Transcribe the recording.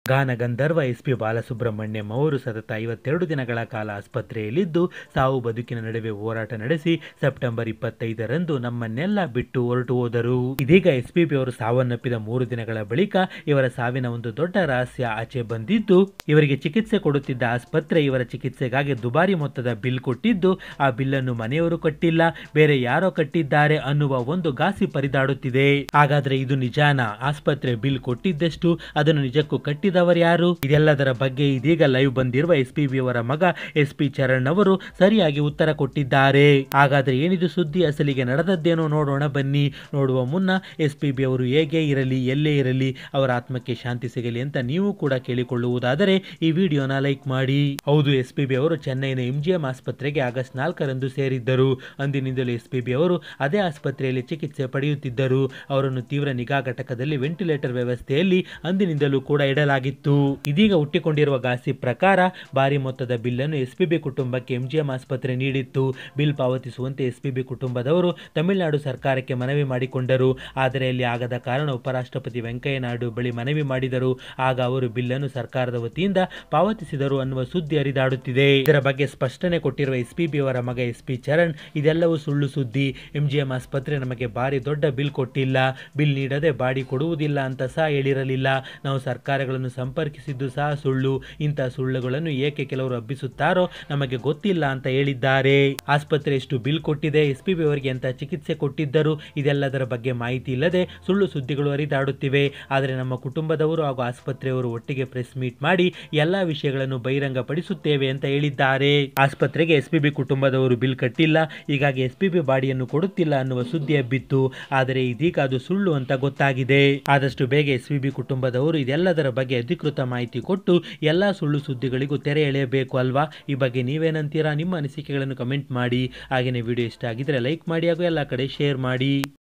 ಗಾನ ಗಂಧರ್ವ S P Balasubrahmanyam ಅವರು ಸತತ ಐವತ್ತೆರಡು ದಿನಗಳ ಕಾಲ ಆಸ್ಪತ್ರೆಯಲ್ಲಿದ್ದು ಸಾವು ಬದುಕಿನ ನಡುವೆ ಹೋರಾಟ ನಡೆಸಿ ಸೆಪ್ಟೆಂಬರ್ ಇಪ್ಪತ್ತೈದರಂದು ನಮ್ಮನ್ನೆಲ್ಲ ಬಿಟ್ಟು ಹೊರಟು ಹೋದರು ಇದೀಗ ಎಸ್ ಪಿ ಬಿ ಅವರು ಸಾವನ್ನಪ್ಪಿದ ಮೂರು ದಿನಗಳ ಬಳಿಕ ಇವರ ಸಾವಿನ ಒಂದು ದೊಡ್ಡ ರಹಸ್ಯ ಆಚೆ ಬಂದಿದ್ದು ಇವರಿಗೆ ಚಿಕಿತ್ಸೆ ಕೊಡುತ್ತಿದ್ದ ಆಸ್ಪತ್ರೆ ಇವರ ಚಿಕಿತ್ಸೆಗಾಗಿ ದುಬಾರಿ ಮೊತ್ತದ ಬಿಲ್ ಕೊಟ್ಟಿದ್ದು ಆ ಬಿಲ್ ಅನ್ನು ಮನೆಯವರು ಕಟ್ಟಿಲ್ಲ ಬೇರೆ ಯಾರೋ ಕಟ್ಟಿದ್ದಾರೆ ಅನ್ನುವ ಒಂದು ಗಾಸಿ ಪರಿದಾಡುತ್ತಿದೆ ಹಾಗಾದ್ರೆ ಇದು ನಿಜಾನ ಆಸ್ಪತ್ರೆ ಬಿಲ್ ಕೊಟ್ಟಿದ್ದೆಷ್ಟು ಅದನ್ನು ನಿಜಕ್ಕೂ ಕಟ್ಟಿದವರು ಯಾರು ಇದೆಲ್ಲದರ ಬಗ್ಗೆ ಇದೀಗ ಲೈವ್ ಬಂದಿರುವ ಎಸ್ ಪಿ ಬಿ ಅವರ ಮಗ ಎಸ್ ಪಿ ಚರಣ್ ಅವರು ಸರಿಯಾಗಿ ಉತ್ತರ ಕೊಟ್ಟಿದ್ದಾರೆ ಹಾಗಾದ್ರೆ ಏನಿದು ಸುದ್ದಿ ಅಸಲಿಗೆ ನಡೆದದ್ದೇನೋ ನೋಡೋಣ ಬನ್ನಿ ನೋಡುವ ಮುನ್ನ ಎಸ್ ಪಿ ಬಿ ಅವರು ಹೇಗೆ ಇರಲಿ ಎಲ್ಲೇ ಇರಲಿ ಅವರ ಆತ್ಮಕ್ಕೆ ಶಾಂತಿ ಸಿಗಲಿ ಅಂತ ನೀವು ಕೂಡ ಕೇಳಿಕೊಳ್ಳುವುದಾದರೆ ಈ ವಿಡಿಯೋನ ಲೈಕ್ ಮಾಡಿ ಹೌದು ಎಸ್ ಪಿ ಬಿ ಅವರು ಚೆನ್ನೈನ ಎಂಜಿಎಂ ಆಸ್ಪತ್ರೆಗೆ ಆಗಸ್ಟ್ ನಾಲ್ಕರಂದು ಸೇರಿದ್ದರು ಅಂದಿನಿಂದಲೂ ಎಸ್ ಪಿ ಬಿ ಅವರು ಅದೇ ಆಸ್ಪತ್ರೆಯಲ್ಲಿ ಚಿಕಿತ್ಸೆ ಪಡೆಯುತ್ತಿದ್ದರು ಅವರನ್ನು ತೀವ್ರ ನಿಗಾ ಘಟಕದಲ್ಲಿ ವೆಂಟಿಲೇಟರ್ ವ್ಯವಸ್ಥೆಯಲ್ಲಿ ಅಂದಿನಿಂದಲೂ ಕೂಡ ಇಡಲಾಗಿತ್ತು ಇದೀಗ ಹುಟ್ಟಿಕೊಂಡಿರುವ ಗಾಸಿ ಪ್ರಕಾರ ಭಾರಿ ಮೊತ್ತದ ಬಿಲ್ ಅನ್ನು ಎಸ್ಪಿಬಿ ಕುಟುಂಬಕ್ಕೆ ಎಂಜಿಎಂ ಆಸ್ಪತ್ರೆ ನೀಡಿತ್ತು ಬಿಲ್ ಪಾವತಿಸುವಂತೆ ಎಸ್ಪಿಬಿ ಕುಟುಂಬದವರು ತಮಿಳುನಾಡು ಸರ್ಕಾರಕ್ಕೆ ಮನವಿ ಮಾಡಿಕೊಂಡರು ಆದರೆ ಅಲ್ಲಿ ಆಗದ ಕಾರಣ ಉಪರಾಷ್ಟ್ರಪತಿ ವೆಂಕಯ್ಯ ನಾಯ್ಡು ಬಳಿ ಮನವಿ ಮಾಡಿದರು ಆಗ ಅವರು ಬಿಲ್ ಅನ್ನು ಸರ್ಕಾರದ ವತಿಯಿಂದ ಪಾವತಿಸಿದರು ಅನ್ನುವ ಸುದ್ದಿ ಹರಿದಾಡುತ್ತಿದೆ ಇದರ ಬಗ್ಗೆ ಸ್ಪಷ್ಟನೆ ಕೊಟ್ಟಿರುವ ಎಸ್ಪಿಬಿ ಅವರ ಮಗ ಎಸ್ ಪಿ ಚರಣ್ ಇದೆಲ್ಲವೂ ಸುಳ್ಳು ಸುದ್ದಿ ಎಂಜಿಎಂ ಆಸ್ಪತ್ರೆ ನಮಗೆ ಭಾರಿ ದೊಡ್ಡ ಬಿಲ್ ಕೊಟ್ಟಿಲ್ಲ ಬಿಲ್ ನೀಡದೆ ಬಾಡಿ ಕೊಡುವುದಿಲ್ಲ ಅಂತ ಸಹ ಹೇಳಿರಲಿಲ್ಲ ನಾವು ಸರ್ಕಾರಗಳನ್ನು ಸಂಪರ್ಕಿಸಿದ್ದು ಸಹ ಸುಳ್ಳು ಇಂಥ ಸುಳ್ಳುಗಳನ್ನು ಏಕೆ ಕೆಲವರು ಹಬ್ಬಿಸುತ್ತಾರೋ ನಮಗೆ ಗೊತ್ತಿಲ್ಲ ಅಂತ ಹೇಳಿದ್ದಾರೆ ಆಸ್ಪತ್ರೆ ಎಷ್ಟು ಬಿಲ್ ಕೊಟ್ಟಿದೆ ಎಸ್ ಪಿ ಬಿ ಅವರಿಗೆ ಅಂತ ಚಿಕಿತ್ಸೆ ಕೊಟ್ಟಿದ್ದರು ಇದೆಲ್ಲದರ ಬಗ್ಗೆ ಮಾಹಿತಿ ಇಲ್ಲದೆ ಸುಳ್ಳು ಸುದ್ದಿಗಳು ಹರಿದಾಡುತ್ತಿವೆ ಆದರೆ ನಮ್ಮ ಕುಟುಂಬದವರು ಹಾಗೂ ಆಸ್ಪತ್ರೆಯವರು ಒಟ್ಟಿಗೆ ಪ್ರೆಸ್ ಮೀಟ್ ಮಾಡಿ ಎಲ್ಲಾ ವಿಷಯಗಳನ್ನು ಬಹಿರಂಗಪಡಿಸುತ್ತೇವೆ ಅಂತ ಹೇಳಿದ್ದಾರೆ ಆಸ್ಪತ್ರೆಗೆ ಎಸ್ ಪಿ ಬಿ ಕುಟುಂಬದವರು ಬಿಲ್ ಕಟ್ಟಿಲ್ಲ ಹೀಗಾಗಿ ಎಸ್ ಪಿ ಬಿ ಬಾಡಿಯನ್ನು ಕೊಡುತ್ತಿಲ್ಲ ಅನ್ನುವ ಸುದ್ದಿ ಹಬ್ಬಿತ್ತು ಆದರೆ ಇದೀಗ ಅದು ಸುಳ್ಳು ಅಂತ ಗೊತ್ತಾಗಿದೆ ಆದಷ್ಟು ಬೇಗ ಎಸ್ ಪಿ ಬಿ ಕುಟುಂಬದವರು ಇದೆಲ್ಲದರ ಬಗ್ಗೆ ಅಧಿಕೃತ ಮಾಹಿತಿ ಕೊಟ್ಟು ಎಲ್ಲಾ ಸುಳ್ಳು ಸುದ್ದಿಗಳಿಗೂ ತೆರೆ ಎಳೆಯಬೇಕು ಅಲ್ವಾ ಈ ಬಗ್ಗೆ ನೀವೇನಂತೀರಾ ನಿಮ್ಮ ಅನಿಸಿಕೆಗಳನ್ನು ಕಮೆಂಟ್ ಮಾಡಿ ಹಾಗೆಯೇ ವಿಡಿಯೋ ಇಷ್ಟ ಆಗಿದ್ರೆ ಲೈಕ್ ಮಾಡಿ ಹಾಗೂ ಎಲ್ಲ ಕಡೆ ಶೇರ್ ಮಾಡಿ